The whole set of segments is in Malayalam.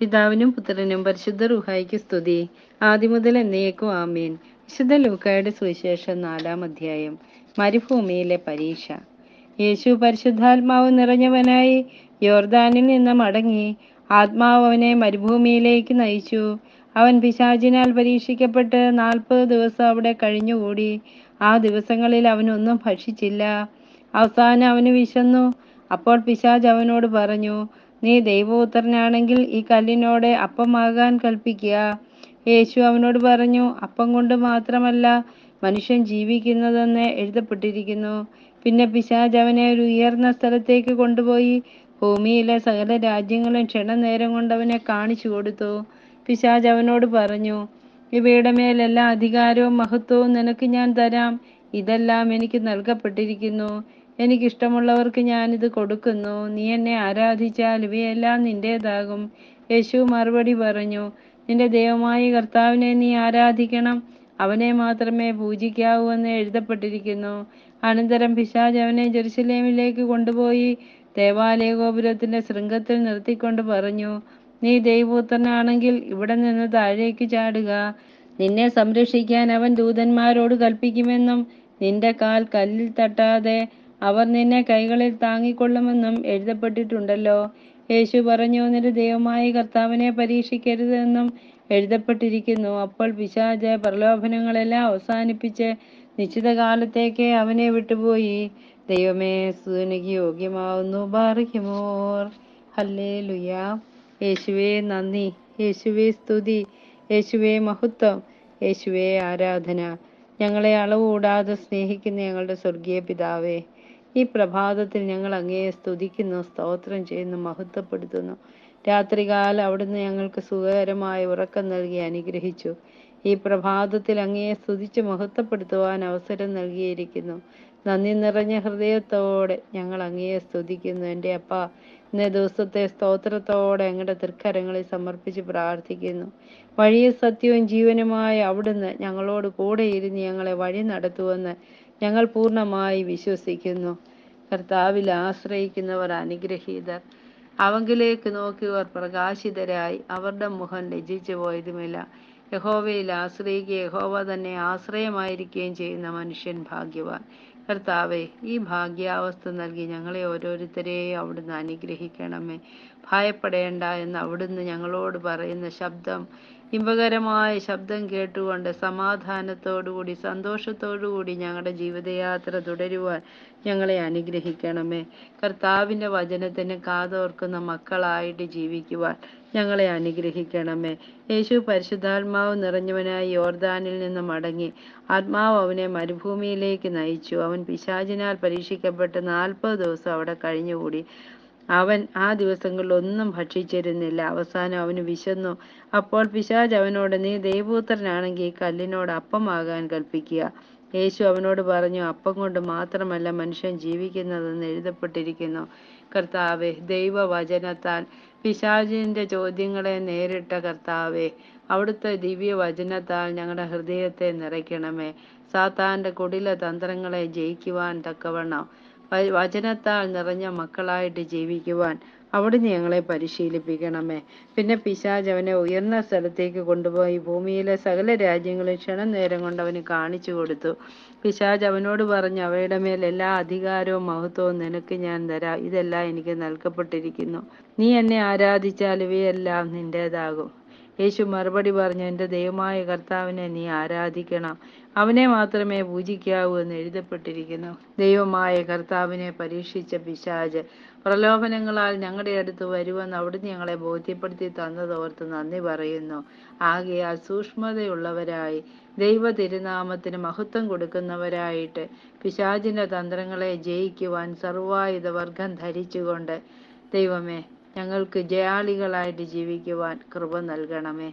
പിതാവിനും പുത്രനും പരിശുദ്ധ റുഹായിക്ക് സ്തുതി ആദ്യമുതൽ എന്നേക്കും ആമീൻ വിശുദ്ധ ലൂക്കായുടെ സുവിശേഷം നാലാം അധ്യായം മരുഭൂമിയിലെ പരീക്ഷ യേശു പരിശുദ്ധാത്മാവ് നിറഞ്ഞവനായി യോർദാനിൽ നിന്ന് മടങ്ങി ആത്മാവ് അവനെ മരുഭൂമിയിലേക്ക് നയിച്ചു അവൻ പിശാചിനാൽ പരീക്ഷിക്കപ്പെട്ട് നാൽപ്പത് ദിവസം അവിടെ കഴിഞ്ഞുകൂടി ആ ദിവസങ്ങളിൽ അവനൊന്നും ഭക്ഷിച്ചില്ല അവസാനം അവന് വിശന്നു അപ്പോൾ പിശാജ് അവനോട് പറഞ്ഞു നീ ദൈവപുത്രനാണെങ്കിൽ ഈ കല്ലിനോട് അപ്പമാകാൻ കൽപ്പിക്കുക യേശു അവനോട് പറഞ്ഞു അപ്പം കൊണ്ട് മാത്രമല്ല മനുഷ്യൻ ജീവിക്കുന്നതെന്ന് എഴുതപ്പെട്ടിരിക്കുന്നു പിന്നെ പിശാജ് അവനെ ഒരു ഉയർന്ന സ്ഥലത്തേക്ക് കൊണ്ടുപോയി ഭൂമിയിലെ സകല രാജ്യങ്ങളും ക്ഷണനേരം കൊണ്ട് അവനെ കാണിച്ചു കൊടുത്തു പിശാജ് അവനോട് പറഞ്ഞു ഇവയുടെ മേൽ എല്ലാ അധികാരവും മഹത്വവും നിനക്ക് ഞാൻ തരാം ഇതെല്ലാം എനിക്ക് നൽകപ്പെട്ടിരിക്കുന്നു എനിക്കിഷ്ടമുള്ളവർക്ക് ഞാനിത് കൊടുക്കുന്നു നീ എന്നെ ആരാധിച്ചാൽ ഇവയെല്ലാം നിന്റേതാകും യേശു മറുപടി പറഞ്ഞു നിന്റെ ദൈവമായ കർത്താവിനെ നീ ആരാധിക്കണം അവനെ മാത്രമേ പൂജിക്കാവൂ എന്ന് എഴുതപ്പെട്ടിരിക്കുന്നു അനന്തരം പിശാജ് അവനെ ജെറുസലേമിലേക്ക് കൊണ്ടുപോയി ദേവാലയ ഗോപുരത്തിന്റെ ശൃംഗത്തിൽ നിർത്തിക്കൊണ്ട് പറഞ്ഞു നീ ദൈവപുത്രനാണെങ്കിൽ ഇവിടെ നിന്ന് താഴേക്ക് ചാടുക നിന്നെ സംരക്ഷിക്കാൻ അവൻ ദൂതന്മാരോട് കൽപ്പിക്കുമെന്നും നിന്റെ കാൽ കല്ലിൽ തട്ടാതെ അവർ നിന്നെ കൈകളിൽ താങ്ങിക്കൊള്ളുമെന്നും എഴുതപ്പെട്ടിട്ടുണ്ടല്ലോ യേശു പറഞ്ഞു നിന്റെ ദൈവമായ കർത്താവിനെ പരീക്ഷിക്കരുതെന്നും എഴുതപ്പെട്ടിരിക്കുന്നു അപ്പോൾ പിശാജ് പ്രലോഭനങ്ങളെല്ലാം അവസാനിപ്പിച്ച് നിശ്ചിത കാലത്തേക്ക് അവനെ വിട്ടുപോയി ദൈവമേ സുനിക്ക് യോഗ്യമാവുന്നു ബാറിക്കുമോർ ഹല്ലേ ലുയാ യേശുവേ നന്ദി യേശുവേ സ്തുതി യേശുവേ മഹത്വം യേശുവേ ആരാധന ഞങ്ങളെ അളവുകൂടാതെ സ്നേഹിക്കുന്ന ഞങ്ങളുടെ സ്വർഗീയ പിതാവേ ഈ പ്രഭാതത്തിൽ ഞങ്ങൾ അങ്ങയെ സ്തുതിക്കുന്നു സ്തോത്രം ചെയ്യുന്നു മഹത്വപ്പെടുത്തുന്നു രാത്രികാലം അവിടുന്ന് ഞങ്ങൾക്ക് സുഖകരമായ ഉറക്കം നൽകി അനുഗ്രഹിച്ചു ഈ പ്രഭാതത്തിൽ അങ്ങയെ സ്തുതിച്ച് മഹത്വപ്പെടുത്തുവാൻ അവസരം നൽകിയിരിക്കുന്നു നന്ദി നിറഞ്ഞ ഹൃദയത്തോടെ ഞങ്ങൾ അങ്ങയെ സ്തുതിക്കുന്നു എൻ്റെ അപ്പ ഇന്നേ ദിവസത്തെ സ്തോത്രത്തോടെ അങ്ങയുടെ തൃക്കരങ്ങളിൽ സമർപ്പിച്ച് പ്രാർത്ഥിക്കുന്നു വഴിയും സത്യവും ജീവനുമായ അവിടുന്ന് ഞങ്ങളോട് കൂടെ ഇരുന്ന് ഞങ്ങളെ വഴി നടത്തുമെന്ന് ഞങ്ങൾ പൂർണ്ണമായി വിശ്വസിക്കുന്നു കർത്താവിൽ ആശ്രയിക്കുന്നവർ അനുഗ്രഹീതർ അവങ്കിലേക്ക് നോക്കിയവർ പ്രകാശിതരായി അവരുടെ മുഖം ലജ്ജിച്ചു പോയതുമില്ല യഹോവയിൽ ആശ്രയിക്കുകയും യഹോവ തന്നെ ആശ്രയമായിരിക്കുകയും ചെയ്യുന്ന മനുഷ്യൻ ഭാഗ്യവാൻ കർത്താവെ ഈ ഭാഗ്യാവസ്ഥ നൽകി ഞങ്ങളെ ഓരോരുത്തരെയും അവിടുന്ന് അനുഗ്രഹിക്കണമേ ഭയപ്പെടേണ്ട എന്ന് അവിടുന്ന് ഞങ്ങളോട് പറയുന്ന ശബ്ദം ഇമ്പകരമായ ശബ്ദം കേട്ടുകൊണ്ട് സമാധാനത്തോടുകൂടി സന്തോഷത്തോടുകൂടി ഞങ്ങളുടെ ജീവിതയാത്ര തുടരുവാൻ ഞങ്ങളെ അനുഗ്രഹിക്കണമേ കർത്താവിൻ്റെ വചനത്തിന് കാതോർക്കുന്ന മക്കളായിട്ട് ജീവിക്കുവാൻ ഞങ്ങളെ അനുഗ്രഹിക്കണമേ യേശു പരിശുദ്ധാത്മാവ് നിറഞ്ഞവനായി യോർദാനിൽ നിന്ന് മടങ്ങി ആത്മാവ് അവനെ മരുഭൂമിയിലേക്ക് നയിച്ചു അവൻ പിശാചിനാൽ പരീക്ഷിക്കപ്പെട്ട് നാൽപ്പത് ദിവസം അവിടെ കഴിഞ്ഞുകൂടി അവൻ ആ ദിവസങ്ങളിൽ ഒന്നും ഭക്ഷിച്ചിരുന്നില്ല അവസാനം അവന് വിശന്നു അപ്പോൾ പിശാജ് അവനോട് നീ ദൈവപുത്രനാണെങ്കിൽ ഈ കല്ലിനോട് അപ്പമാകാൻ കൽപ്പിക്കുക യേശു അവനോട് പറഞ്ഞു അപ്പം കൊണ്ട് മാത്രമല്ല മനുഷ്യൻ ജീവിക്കുന്നതെന്ന് എഴുതപ്പെട്ടിരിക്കുന്നു കർത്താവെ ദൈവവചനത്താൽ പിശാചിൻ്റെ ചോദ്യങ്ങളെ നേരിട്ട കർത്താവെ അവിടുത്തെ ദിവ്യ വചനത്താൽ ഞങ്ങളുടെ ഹൃദയത്തെ നിറയ്ക്കണമേ സാത്താൻ്റെ കുടില തന്ത്രങ്ങളെ ജയിക്കുവാൻ തക്കവണ്ണം വ- വചനത്താൽ നിറഞ്ഞ മക്കളായിട്ട് ജീവിക്കുവാൻ അവിടുന്ന് ഞങ്ങളെ പരിശീലിപ്പിക്കണമേ പിന്നെ പിശാജ് അവനെ ഉയർന്ന സ്ഥലത്തേക്ക് കൊണ്ടുപോയി ഭൂമിയിലെ സകല രാജ്യങ്ങളും ക്ഷണം നേരം കൊണ്ട് അവന് കാണിച്ചു കൊടുത്തു പിശാജ് അവനോട് പറഞ്ഞു അവയുടെ മേൽ എല്ലാ അധികാരവും മഹത്വവും നിനക്ക് ഞാൻ തരാം ഇതെല്ലാം എനിക്ക് നൽകപ്പെട്ടിരിക്കുന്നു നീ എന്നെ ആരാധിച്ചാൽ ഇവയെല്ലാം നിന്റേതാകും യേശു മറുപടി പറഞ്ഞു എൻ്റെ ദൈവമായ കർത്താവിനെ നീ ആരാധിക്കണം അവനെ മാത്രമേ പൂജിക്കാവൂ എന്ന് എഴുതപ്പെട്ടിരിക്കുന്നു ദൈവമായ കർത്താവിനെ പരീക്ഷിച്ച പിശാജ് പ്രലോഭനങ്ങളാൽ ഞങ്ങളുടെ അടുത്ത് വരുമെന്ന് അവിടുന്ന് ഞങ്ങളെ ബോധ്യപ്പെടുത്തി തന്നതോർത്ത് നന്ദി പറയുന്നു ആകയാൽ സൂക്ഷ്മതയുള്ളവരായി ദൈവ തിരുനാമത്തിന് മഹത്വം കൊടുക്കുന്നവരായിട്ട് പിശാചിൻ്റെ തന്ത്രങ്ങളെ ജയിക്കുവാൻ സർവായുധ വർഗം ധരിച്ചുകൊണ്ട് ദൈവമേ ഞങ്ങൾക്ക് ജയാളികളായിട്ട് ജീവിക്കുവാൻ കൃപ നൽകണമേ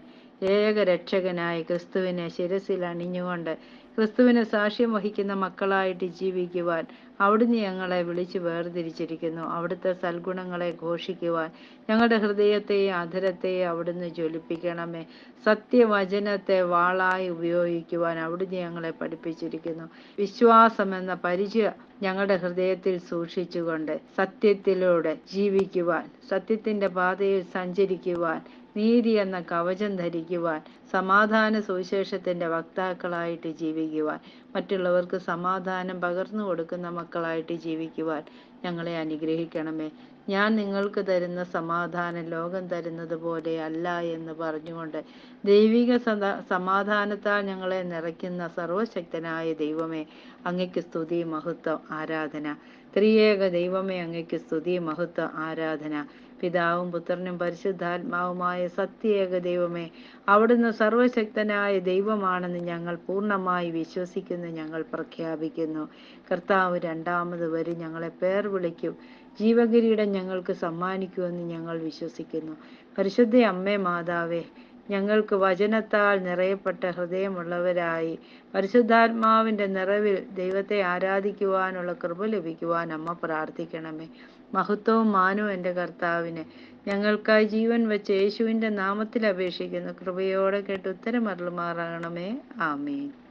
ഏകരക്ഷകനായ ക്രിസ്തുവിനെ ശിരസിൽ അണിഞ്ഞുകൊണ്ട് ക്രിസ്തുവിനെ സാക്ഷ്യം വഹിക്കുന്ന മക്കളായിട്ട് ജീവിക്കുവാൻ അവിടുന്ന് ഞങ്ങളെ വിളിച്ചു വേർതിരിച്ചിരിക്കുന്നു അവിടുത്തെ സൽഗുണങ്ങളെ ഘോഷിക്കുവാൻ ഞങ്ങളുടെ ഹൃദയത്തെയും അധരത്തെയും അവിടുന്ന് ജ്വലിപ്പിക്കണമേ സത്യവചനത്തെ വാളായി ഉപയോഗിക്കുവാൻ അവിടുന്ന് ഞങ്ങളെ പഠിപ്പിച്ചിരിക്കുന്നു വിശ്വാസം എന്ന പരിചയ ഞങ്ങളുടെ ഹൃദയത്തിൽ സൂക്ഷിച്ചുകൊണ്ട് സത്യത്തിലൂടെ ജീവിക്കുവാൻ സത്യത്തിന്റെ പാതയിൽ സഞ്ചരിക്കുവാൻ നീതി എന്ന കവചം ധരിക്കുവാൻ സമാധാന സുവിശേഷത്തിൻ്റെ വക്താക്കളായിട്ട് ജീവിക്കുവാൻ മറ്റുള്ളവർക്ക് സമാധാനം പകർന്നു കൊടുക്കുന്ന മക്കളായിട്ട് ജീവിക്കുവാൻ ഞങ്ങളെ അനുഗ്രഹിക്കണമേ ഞാൻ നിങ്ങൾക്ക് തരുന്ന സമാധാനം ലോകം തരുന്നത് പോലെ അല്ല എന്ന് പറഞ്ഞുകൊണ്ട് ദൈവിക സദാ സമാധാനത്താൽ ഞങ്ങളെ നിറയ്ക്കുന്ന സർവശക്തനായ ദൈവമേ അങ്ങയ്ക്ക് സ്തുതി മഹത്വം ആരാധന ത്രിയേക ദൈവമേ അങ്ങയ്ക്ക് സ്തുതി മഹത്വം ആരാധന പിതാവും പുത്രനും പരിശുദ്ധാത്മാവുമായ സത്യേക ദൈവമേ അവിടുന്ന് സർവശക്തനായ ദൈവമാണെന്ന് ഞങ്ങൾ പൂർണ്ണമായി വിശ്വസിക്കുന്നു ഞങ്ങൾ പ്രഖ്യാപിക്കുന്നു കർത്താവ് രണ്ടാമത് വരും ഞങ്ങളെ പേർ വിളിക്കും ജീവകിരീടം ഞങ്ങൾക്ക് സമ്മാനിക്കുമെന്ന് ഞങ്ങൾ വിശ്വസിക്കുന്നു പരിശുദ്ധ അമ്മേ മാതാവേ ഞങ്ങൾക്ക് വചനത്താൽ നിറയപ്പെട്ട ഹൃദയമുള്ളവരായി പരിശുദ്ധാത്മാവിൻ്റെ നിറവിൽ ദൈവത്തെ ആരാധിക്കുവാനുള്ള കൃപ ലഭിക്കുവാൻ അമ്മ പ്രാർത്ഥിക്കണമേ മഹത്വവും മാനവും എൻ്റെ കർത്താവിന് ഞങ്ങൾക്കായി ജീവൻ വെച്ച് യേശുവിൻ്റെ നാമത്തിൽ അപേക്ഷിക്കുന്നു കൃപയോടെ കേട്ട് ഉത്തരമരുളുമാറാകണമേ ആമേൻ